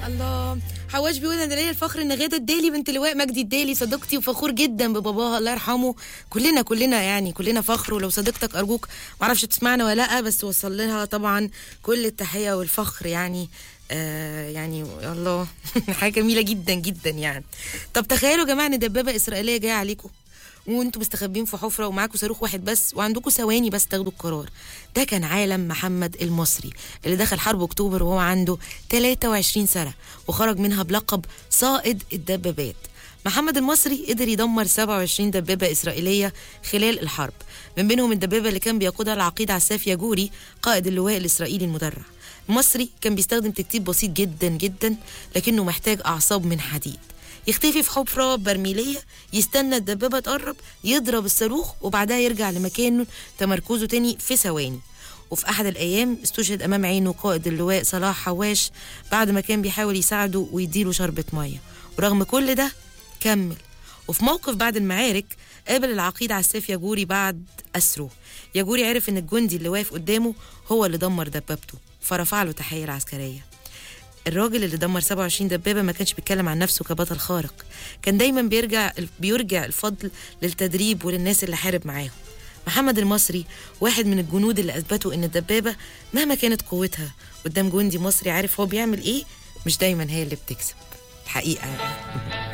الله حواش بيقول انا ليا الفخر ان غاده الدالي بنت لواء مجدي الدالي صديقتي وفخور جدا بباباها الله يرحمه كلنا كلنا يعني كلنا فخر ولو صديقتك ارجوك معرفش تسمعنا ولا لا بس وصل لها طبعا كل التحيه والفخر يعني آه يعني الله حاجه جميله جدا جدا يعني طب تخيلوا يا جماعه ان دبابه اسرائيليه جايه عليكم وانتوا مستخبين في حفره ومعاكم صاروخ واحد بس وعندكم ثواني بس تاخدوا القرار ده كان عالم محمد المصري اللي دخل حرب اكتوبر وهو عنده 23 سنه وخرج منها بلقب صائد الدبابات محمد المصري قدر يدمر 27 دبابة إسرائيلية خلال الحرب من بينهم الدبابة اللي كان بيقودها العقيد عساف ياجوري قائد اللواء الإسرائيلي المدرع المصري كان بيستخدم تكتيك بسيط جدا جدا لكنه محتاج أعصاب من حديد يختفي في حفرة برميلية يستنى الدبابة تقرب يضرب الصاروخ وبعدها يرجع لمكانه تمركزه تاني في ثواني وفي أحد الأيام استشهد أمام عينه قائد اللواء صلاح حواش بعد ما كان بيحاول يساعده ويديله شربة مية ورغم كل ده كمل وفي موقف بعد المعارك قابل العقيد عساف ياجوري بعد أسره ياجوري عرف إن الجندي اللي واقف قدامه هو اللي دمر دبابته فرفع له تحية العسكرية الراجل اللي دمر 27 دبابة ما كانش بيتكلم عن نفسه كبطل خارق كان دايما بيرجع بيرجع الفضل للتدريب وللناس اللي حارب معاهم محمد المصري واحد من الجنود اللي أثبتوا إن الدبابة مهما كانت قوتها قدام جندي مصري عارف هو بيعمل إيه مش دايما هي اللي بتكسب الحقيقة يعني